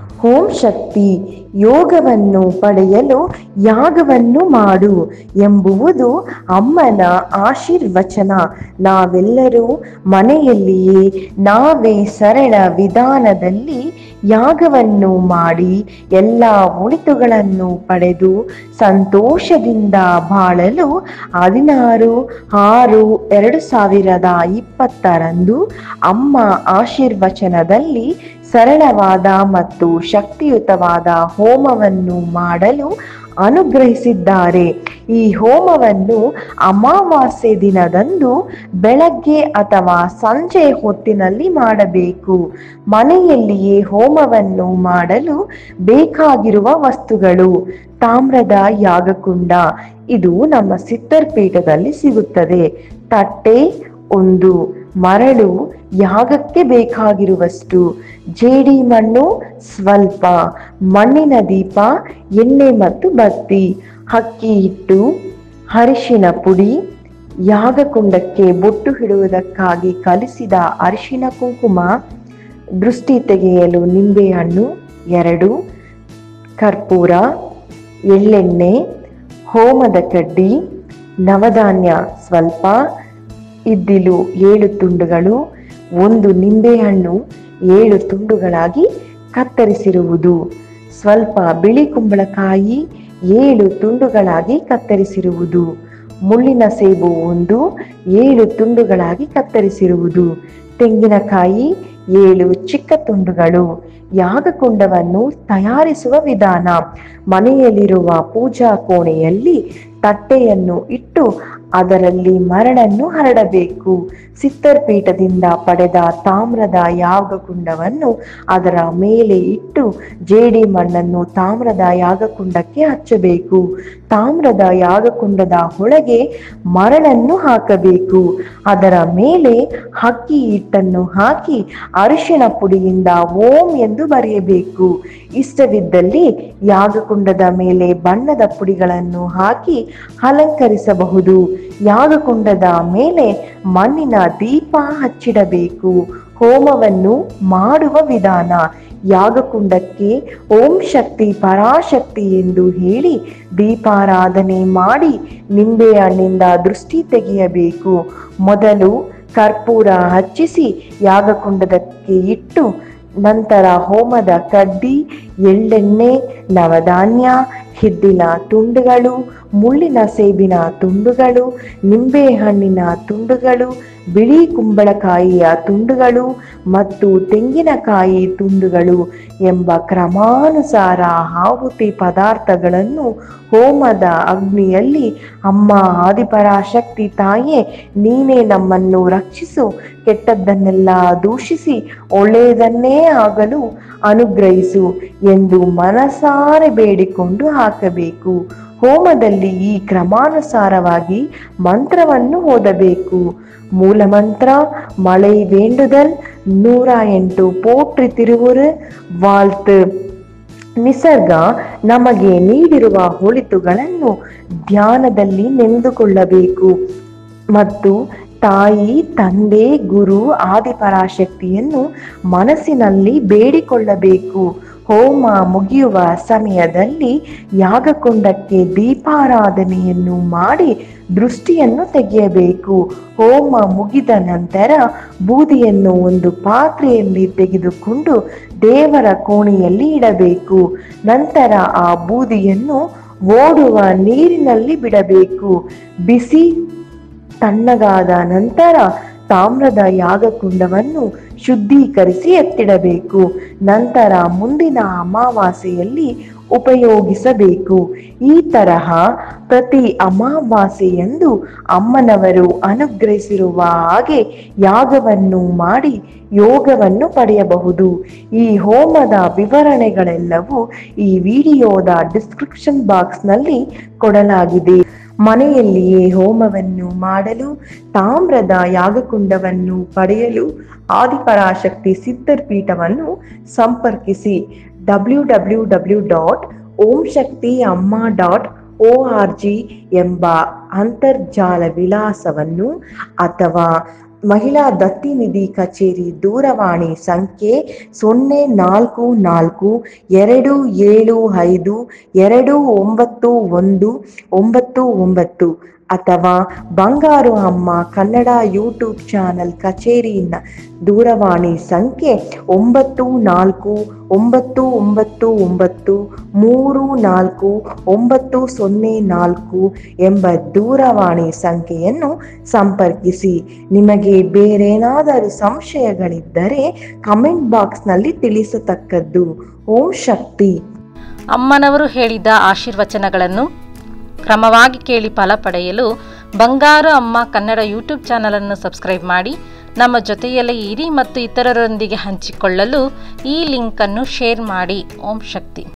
ಓಂ ಶಕ್ತಿ ಯೋಗವನ್ನು ಪಡೆಯಲು ಯಾಗವನ್ನು ಮಾಡು ಎಂಬುವುದು ಅಮ್ಮನ ಆಶೀರ್ವಚನ ನಾವೆಲ್ಲರೂ ಮನೆಯಲ್ಲಿಯೇ ನಾವೇ ಸರಳ ವಿಧಾನದಲ್ಲಿ ಯಾಗವನ್ನು ಮಾಡಿ ಎಲ್ಲ ಒಳಿತುಗಳನ್ನು ಪಡೆದು ಸಂತೋಷದಿಂದ ಬಾಳಲು ಹದಿನಾರು ಆರು ಎರಡು ಸಾವಿರದ ಇಪ್ಪತ್ತರಂದು ಅಮ್ಮ ಆಶೀರ್ವಚನದಲ್ಲಿ ಸರಳವಾದ ಮತ್ತು ಶಕ್ತಿಯುತವಾದ ಹೋಮವನ್ನು ಮಾಡಲು ಅನುಗ್ರಹಿಸಿದ್ದಾರೆ ಈ ಹೋಮವನ್ನು ಅಮಾವಾಸ್ಯೆ ದಿನದಂದು ಬೆಳಗ್ಗೆ ಅಥವಾ ಸಂಜೆ ಹೊತ್ತಿನಲ್ಲಿ ಮಾಡಬೇಕು ಮನೆಯಲ್ಲಿಯೇ ಹೋಮವನ್ನು ಮಾಡಲು ಬೇಕಾಗಿರುವ ವಸ್ತುಗಳು ತಾಮ್ರದ ಯಾಗಕುಂಡ ಇದು ನಮ್ಮ ಸಿತ್ತರ್ಪೀಠದಲ್ಲಿ ಸಿಗುತ್ತದೆ ತಟ್ಟೆ ಒಂದು ಮರಳು ಯಾಗಕ್ಕೆ ಬೇಕಾಗಿರುವಷ್ಟು ಜೇಡಿ ಮಣ್ಣು ಸ್ವಲ್ಪ ಮಣ್ಣಿನ ದೀಪ ಎಣ್ಣೆ ಮತ್ತು ಬತ್ತಿ ಅಕ್ಕಿ ಹಿಟ್ಟು ಅರಿಶಿನ ಪುಡಿ ಯಾಗಕುಂಡಕ್ಕೆ ಬೊಟ್ಟು ಇಡುವುದಕ್ಕಾಗಿ ಕಲಿಸಿದ ಅರಿಶಿನ ಕುಂಕುಮ ದೃಷ್ಟಿ ತೆಗೆಯಲು ನಿಂಬೆಹಣ್ಣು ಎರಡು ಕರ್ಪೂರ ಎಳ್ಳೆಣ್ಣೆ ಹೋಮದ ಕಡ್ಡಿ ನವಧಾನ್ಯ ಸ್ವಲ್ಪ ಇದ್ದಿಲು ಏಳು ತುಂಡುಗಳು ಒಂದು ನಿಂಬೆಹಣ್ಣು ಏಳು ತುಂಡುಗಳಾಗಿ ಕತ್ತರಿಸಿರುವುದು ಸ್ವಲ್ಪ ಬಿಳಿ ಕುಂಬಳಕಾಯಿ ಏಳು ತುಂಡುಗಳಾಗಿ ಕತ್ತರಿಸಿರುವುದು ಮುಳ್ಳಿನ ಸೇಬು ಒಂದು ಏಳು ತುಂಡುಗಳಾಗಿ ಕತ್ತರಿಸಿರುವುದು ತೆಂಗಿನಕಾಯಿ ಏಳು ಚಿಕ್ಕ ತುಂಡುಗಳು ಯಾಗಕುಂಡವನ್ನು ತಯಾರಿಸುವ ವಿಧಾನ ಮನೆಯಲ್ಲಿರುವ ಪೂಜಾ ಕೋಣೆಯಲ್ಲಿ ತಟ್ಟೆಯನ್ನು ಇಟ್ಟು ಅದರಲ್ಲಿ ಮರಳನ್ನು ಹರಡಬೇಕು ಸಿತ್ತರ್ಪೀಠದಿಂದ ಪಡೆದ ತಾಮ್ರದ ಯಾಗಕುಂಡವನ್ನು ಅದರ ಮೇಲೆ ಇಟ್ಟು ಜೇಡಿ ಮಣ್ಣನ್ನು ತಾಮ್ರದ ಯಾಗಕುಂಡಕ್ಕೆ ಹಚ್ಚಬೇಕು ತಾಮ್ರದ ಯಾಗಕುಂಡದ ಒಳಗೆ ಮರಳನ್ನು ಹಾಕಬೇಕು ಅದರ ಮೇಲೆ ಅಕ್ಕಿ ಹಿಟ್ಟನ್ನು ಹಾಕಿ ಅರಿಶಿಣ ಪುಡಿಯಿಂದ ಓಂ ಎಂದು ಬರೆಯಬೇಕು ಇಷ್ಟವಿದ್ದಲ್ಲಿ ಯಾಗಕುಂಡದ ಮೇಲೆ ಬಣ್ಣದ ಪುಡಿಗಳನ್ನು ಹಾಕಿ ಅಲಂಕರಿಸಬಹುದು ಯಾಗಕುಂಡದ ಮೇಲೆ ಮಣ್ಣಿನ ದೀಪ ಹಚ್ಚಿಡಬೇಕು ಹೋಮವನ್ನು ಮಾಡುವ ವಿಧಾನ ಯಾಗಕುಂಡಕ್ಕೆ ಓಂ ಶಕ್ತಿ ಪರಾಶಕ್ತಿ ಎಂದು ಹೇಳಿ ದೀಪಾರಾಧನೆ ಮಾಡಿ ನಿಂಬೆ ಹಣ್ಣಿಂದ ದೃಷ್ಟಿ ತೆಗೆಯಬೇಕು ಮೊದಲು ಕರ್ಪೂರ ಹಚ್ಚಿಸಿ ಯಾಗಕುಂಡದಕ್ಕೆ ಇಟ್ಟು ನಂತರ ಹೋಮದ ಕಡ್ಡಿ ಎಳ್ಳೆಣ್ಣೆ ನವಧಾನ್ಯ ಹಿದ್ದಿನ ತುಂಡುಗಳು ಮುಳ್ಳಿನ ಸೇಬಿನ ತುಂಡುಗಳು ನಿಂಬೆಹಣ್ಣಿನ ತುಂಡುಗಳು ಬಿಳಿ ಕುಂಬಳಕಾಯಿಯ ತುಂಡುಗಳು ಮತ್ತು ತೆಂಗಿನಕಾಯಿ ತುಂಡುಗಳು ಎಂಬ ಕ್ರಮಾನುಸಾರ ಆಹುತಿ ಪದಾರ್ಥಗಳನ್ನು ಹೋಮದ ಅಗ್ನಿಯಲ್ಲಿ ಅಮ್ಮ ಆದಿಪರಾಶಕ್ತಿ ತಾಯೇ ನೀನೇ ನಮ್ಮನ್ನು ರಕ್ಷಿಸು ಕೆಟ್ಟದ್ದನ್ನೆಲ್ಲ ದೂಷಿಸಿ ಒಳ್ಳೆಯದನ್ನೇ ಆಗಲು ಅನುಗ್ರಹಿಸು ಎಂದು ಮನಸಾರೆ ಬೇಡಿಕೊಂಡು ಹಾಕಬೇಕು ಹೋಮದಲ್ಲಿ ಈ ಕ್ರಮಾನುಸಾರವಾಗಿ ಮಂತ್ರವನ್ನು ಓದಬೇಕು ಮೂಲ ಮಂತ್ರ ಮಳೆ ವೇಂಡುದಲ್ ನೂರ ಎಂಟು ಪೋಟ್ರಿ ತಿರುವುರು ವಾಲ್ತ್ ನಿಸರ್ಗ ನಮಗೆ ನೀಡಿರುವ ಒಳಿತುಗಳನ್ನು ಧ್ಯಾನದಲ್ಲಿ ನೆನೆದುಕೊಳ್ಳಬೇಕು ಮತ್ತು ತಾಯಿ ತಂದೆ ಗುರು ಆದಿಪರಾಶಕ್ತಿಯನ್ನು ಮನಸ್ಸಿನಲ್ಲಿ ಬೇಡಿಕೊಳ್ಳಬೇಕು ಹೋಮ ಮುಗಿಯುವ ಸಮಯದಲ್ಲಿ ಯಾಗಕುಂಡಕ್ಕೆ ದೀಪಾರಾಧನೆಯನ್ನು ಮಾಡಿ ದೃಷ್ಟಿಯನ್ನು ತೆಗೆಯಬೇಕು ಹೋಮ ಮುಗಿದ ನಂತರ ಬೂದಿಯನ್ನು ಒಂದು ಪಾತ್ರೆಯಲ್ಲಿ ತೆಗೆದುಕೊಂಡು ದೇವರ ಕೋಣೆಯಲ್ಲಿ ಇಡಬೇಕು ನಂತರ ಆ ಬೂದಿಯನ್ನು ಓಡುವ ನೀರಿನಲ್ಲಿ ಬಿಡಬೇಕು ಬಿಸಿ ತಣ್ಣಗಾದ ನಂತರ ತಾಮ್ರದ ಯಾಗಕುಂಡವನ್ನು ಶುದ್ಧೀಕರಿಸಿ ಎತ್ತಿಡಬೇಕು ನಂತರ ಮುಂದಿನ ಅಮಾವಾಸ್ಯೆಯಲ್ಲಿ ಉಪಯೋಗಿಸಬೇಕು ಈ ತರಹ ಪ್ರತಿ ಅಮಾವಾಸ್ಯೆಯಂದು ಅಮ್ಮನವರು ಅನುಗ್ರಹಿಸಿರುವ ಹಾಗೆ ಯಾಗವನ್ನು ಮಾಡಿ ಯೋಗವನ್ನು ಪಡೆಯಬಹುದು ಈ ಹೋಮದ ವಿವರಣೆಗಳೆಲ್ಲವೂ ಈ ವಿಡಿಯೋದ ಡಿಸ್ಕ್ರಿಪ್ಷನ್ ಬಾಕ್ಸ್ನಲ್ಲಿ ಕೊಡಲಾಗಿದೆ ಮನೆಯಲ್ಲಿಯೇ ಹೋಮವನ್ನು ಮಾಡಲು ತಾಮ್ರದ ಯಾಗಕುಂಡವನ್ನು ಪಡೆಯಲು ಆದಿಪರಾಶಕ್ತಿ ಸಿದ್ಧರ್ಪೀಠವನ್ನು ಸಂಪರ್ಕಿಸಿ W W W dot Om Shakti Amma dot O R G ಎಂಬ ಅಂತರ್ಜಾಲ ವಿಳಾಸವನ್ನು ಅಥವಾ ಮಹಿಳಾ ದತ್ತಿ ನಿಧಿ ಕಚೇರಿ ದೂರವಾಣಿ ಸಂಖ್ಯೆ ಸೊನ್ನೆ ನಾಲ್ಕು ನಾಲ್ಕು ಎರಡು ಏಳು ಐದು ಎರಡು ಒಂಬತ್ತು ಒಂದು ಒಂಬತ್ತು ಒಂಬತ್ತು ಅಥವಾ ಬಂಗಾರು ಅಮ್ಮ ಕನ್ನಡ ಯೂಟ್ಯೂಬ್ ಚಾನಲ್ ಕಚೇರಿನ ದೂರವಾಣಿ ಸಂಖ್ಯೆ ಒಂಬತ್ತು ನಾಲ್ಕು ಒಂಬತ್ತು ಒಂಬತ್ತು ಒಂಬತ್ತು ಮೂರು ನಾಲ್ಕು ಒಂಬತ್ತು ಸೊನ್ನೆ ನಾಲ್ಕು ಎಂಬ ದೂರವಾಣಿ ಸಂಖ್ಯೆಯನ್ನು ಸಂಪರ್ಕಿಸಿ ನಿಮಗೆ ಬೇರೇನಾದರೂ ಸಂಶಯಗಳಿದ್ದರೆ ಕಮೆಂಟ್ ಬಾಕ್ಸ್ನಲ್ಲಿ ತಿಳಿಸತಕ್ಕದ್ದು ಓಂ ಶಕ್ತಿ ಅಮ್ಮನವರು ಹೇಳಿದ ಆಶೀರ್ವಚನಗಳನ್ನು ಕ್ರಮವಾಗಿ ಕೇಳಿ ಫಲ ಪಡೆಯಲು ಬಂಗಾರು ಅಮ್ಮ ಕನ್ನಡ ಯೂಟ್ಯೂಬ್ ಚಾನಲನ್ನು ಸಬ್ಸ್ಕ್ರೈಬ್ ಮಾಡಿ ನಮ್ಮ ಜೊತೆಯಲ್ಲೇ ಇರಿ ಮತ್ತು ಇತರರೊಂದಿಗೆ ಹಂಚಿಕೊಳ್ಳಲು ಈ ಲಿಂಕನ್ನು ಶೇರ್ ಮಾಡಿ ಓಂ ಶಕ್ತಿ